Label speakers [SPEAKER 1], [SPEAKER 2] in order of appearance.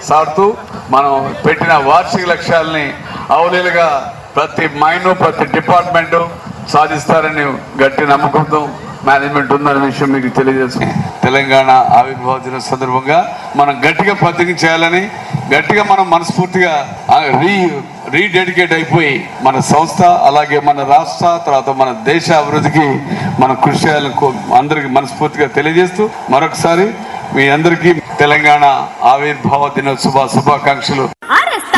[SPEAKER 1] సాడుతూ మనం పెట్టిన వార్షిక లక్ష్యాలని అవలీలుగా ప్రతి మైను ప్రతి డిపార్ట్మెంటు సాధిస్తారని గట్టి నమ్మకంతో మేనేజ్మెంట్ ఉందనే విషయం మీకు తెలియజేస్తుంది తెలంగాణ ఆవిర్భావ దిన సందర్భంగా మనం గట్టిగా ప్రతిజ్ఞ చేయాలని గట్టిగా మనం మనస్ఫూర్తిగా ఆ, రీ రీడెడికేట్ అయిపోయి మన సంస్థ అలాగే మన రాష్ట్ర తర్వాత మన దేశ అభివృద్ధికి మనం కృషి చేయాలని కో- అందరికీ మనస్ఫూర్తిగా తెలియజేస్తూ మరొకసారి మీ అందరికీ తెలంగాణ ఆవిర్భావ దినోత్సవ శుభాకాంక్షలు
[SPEAKER 2] ఆర్ఎస్